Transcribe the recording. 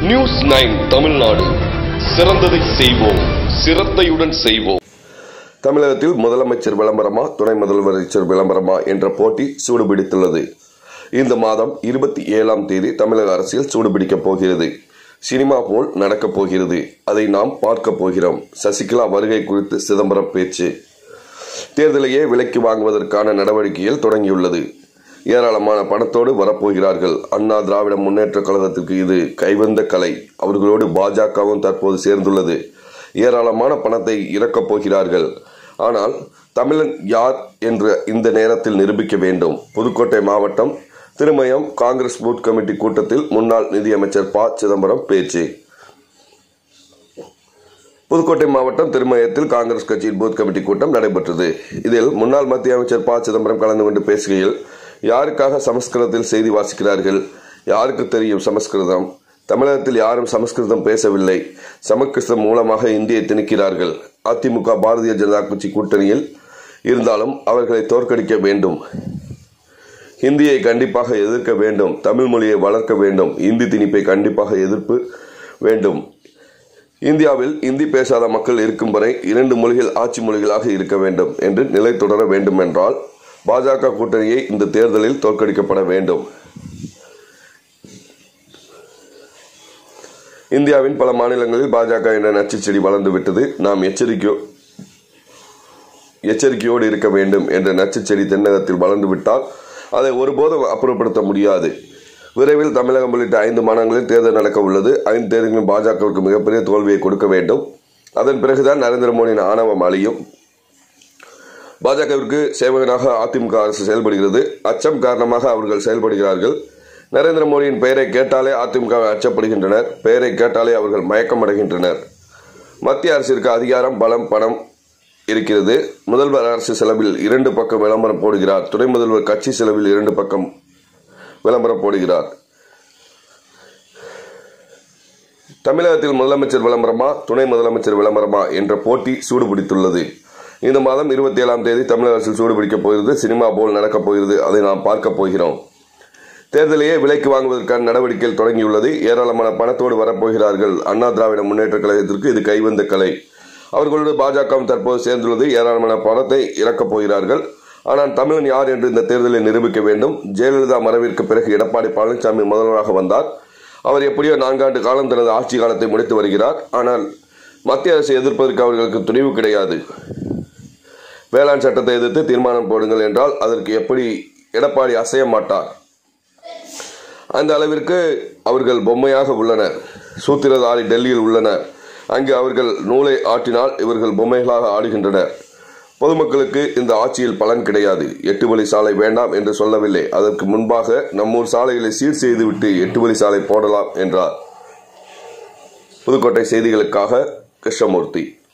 news nine Tamil Nadu சிறந்ததை செய்வோம் சிரத்தையுடன் செய்வோம் தமிழகத்தில் முதலமைச்சர் விளம்பரமா துணை முதலமைச்சர் விளம்பரமா என்ற போட்டி சூடுபிடித்துள்ளது இந்த மாதம் இருபத்தி ஏழாம் தேதி தமிழக அரசியல் சூடுபிடிக்கப் போகிறது சினிமா போல் நடக்கப் போகிறது அதை நாம் பார்க்க போகிறோம் சசிகலா வருகை குறித்து சிதம்பரம் பேச்சு தேர்தலையே விலைக்கு வாங்குவதற்கான நடவடிக்கைகள் தொடங்கியுள்ளது ஏராளமான பணத்தோடு வரப்போகிறார்கள் அண்ணா திராவிட முன்னேற்ற கழகத்திற்கு இது கைவந்த கலை அவர்களோடு பாஜகவும் தற்போது சேர்ந்துள்ளது ஏராளமான பணத்தை இறக்கப் போகிறார்கள் ஆனால் தமிழன் யார் என்ற இந்த நேரத்தில் நிரூபிக்க வேண்டும் புதுக்கோட்டை மாவட்டம் திருமயம் காங்கிரஸ் பூத் கமிட்டி கூட்டத்தில் முன்னாள் நிதியமைச்சர் ப சிதம்பரம் பேச்சு புதுக்கோட்டை மாவட்டம் திருமயத்தில் காங்கிரஸ் கட்சியின் பூத் கமிட்டி கூட்டம் நடைபெற்றது இதில் முன்னாள் மத்திய அமைச்சர் ப சிதம்பரம் கலந்து கொண்டு பேசுகையில் யாருக்காக சமஸ்கிருதத்தில் செய்தி வாசிக்கிறார்கள் யாருக்கு தெரியும் சமஸ்கிருதம் தமிழகத்தில் யாரும் சமஸ்கிருதம் பேசவில்லை சமஸ்கிருதம் மூலமாக இந்தியை திணிக்கிறார்கள் அதிமுக பாரதிய ஜனதா கட்சி கூட்டணியில் இருந்தாலும் அவர்களை தோற்கடிக்க வேண்டும் ஹிந்தியை கண்டிப்பாக எதிர்க்க வேண்டும் தமிழ் மொழியை வளர்க்க வேண்டும் இந்தி திணிப்பை கண்டிப்பாக எதிர்ப்பு வேண்டும் இந்தியாவில் இந்தி பேசாத மக்கள் இருக்கும் வரை இரண்டு மொழிகள் ஆட்சி மொழிகளாக இருக்க வேண்டும் என்று நிலை தொடர வேண்டும் என்றால் பாஜக கூட்டணியை இந்த தேர்தலில் தோற்கடிக்கப்பட வேண்டும் இந்தியாவின் பல மாநிலங்களில் பாஜக என்ற நச்சு செடி வளர்ந்து விட்டது நாம் எச்சரிக்கை எச்சரிக்கையோடு இருக்க வேண்டும் என்ற நச்சு செடி தென்னகத்தில் வளர்ந்து விட்டால் அதை ஒருபோதும் அப்புறப்படுத்த முடியாது விரைவில் தமிழகம் உள்ளிட்ட ஐந்து மாநிலங்களில் தேர்தல் நடக்க உள்ளது ஐந்து தேர்தல்களும் பாஜகவிற்கு மிகப்பெரிய தோல்வியை கொடுக்க வேண்டும் அதன் பிறகுதான் நரேந்திர மோடியின் ஆணவம் அழியும் பாஜகவிற்கு சேவகனாக அதிமுக அரசு செயல்படுகிறது அச்சம் காரணமாக அவர்கள் செயல்படுகிறார்கள் நரேந்திர மோடியின் பெயரை கேட்டாலே அதிமுக அச்சப்படுகின்றனர் பெயரை கேட்டாலே அவர்கள் மயக்கம் அடைகின்றனர் மத்திய அரசிற்கு அதிகாரம் பலம் பணம் இருக்கிறது முதல்வர் அரசு செலவில் இரண்டு பக்கம் விளம்பரம் போடுகிறார் துணை முதல்வர் கட்சி செலவில் இரண்டு பக்கம் விளம்பரம் போடுகிறார் தமிழகத்தில் முதலமைச்சர் விளம்பரமா துணை முதலமைச்சர் விளம்பரமா என்ற போட்டி சூடுபிடித்துள்ளது இந்த மாதம் இருபத்தி ஏழாம் தேதி தமிழக அரசில் சூடுபிடிக்கப் போகிறது சினிமா போல் நடக்கப் போகிறது அதை நாம் பார்க்க போகிறோம் தேர்தலையே விலைக்கு வாங்குவதற்கான நடவடிக்கைகள் தொடங்கியுள்ளது ஏராளமான பணத்தோடு வரப்போகிறார்கள் அண்ணா திராவிட முன்னேற்ற கழகத்திற்கு இது கைவந்த கலை அவர்களோடு பாஜகவும் தற்போது சேர்ந்துள்ளது ஏராளமான பணத்தை இறக்கப் போகிறார்கள் ஆனால் தமிழன் யார் என்று இந்த தேர்தலில் நிரூபிக்க வேண்டும் ஜெயலலிதா மறைவிற்கு பிறகு எடப்பாடி பழனிசாமி முதல்வராக வந்தார் அவர் எப்படியோ நான்காண்டு காலம் தனது ஆட்சி காலத்தை முடித்து வருகிறார் ஆனால் மத்திய அரசை எதிர்ப்பதற்கு அவர்களுக்கு துணிவு கிடையாது வேளாண் சட்டத்தை எதிர்த்து தீர்மானம் போடுங்கள் என்றால் அதற்கு எப்படி எடப்பாடி அசைய மாட்டார் அந்த அளவிற்கு அவர்கள் பொம்மையாக உள்ளனர் சூத்திரதாரி டெல்லியில் உள்ளனர் அங்கு அவர்கள் நூலை ஆட்டினால் இவர்கள் பொம்மைகளாக ஆடுகின்றனர் பொதுமக்களுக்கு இந்த ஆட்சியில் பலன் கிடையாது எட்டு வழி சாலை வேண்டாம் என்று சொல்லவில்லை அதற்கு முன்பாக நம்மூர் சாலைகளை சீர் செய்துவிட்டு எட்டு வழி சாலை போடலாம் என்றார் புதுக்கோட்டை செய்திகளுக்காக கிருஷ்ணமூர்த்தி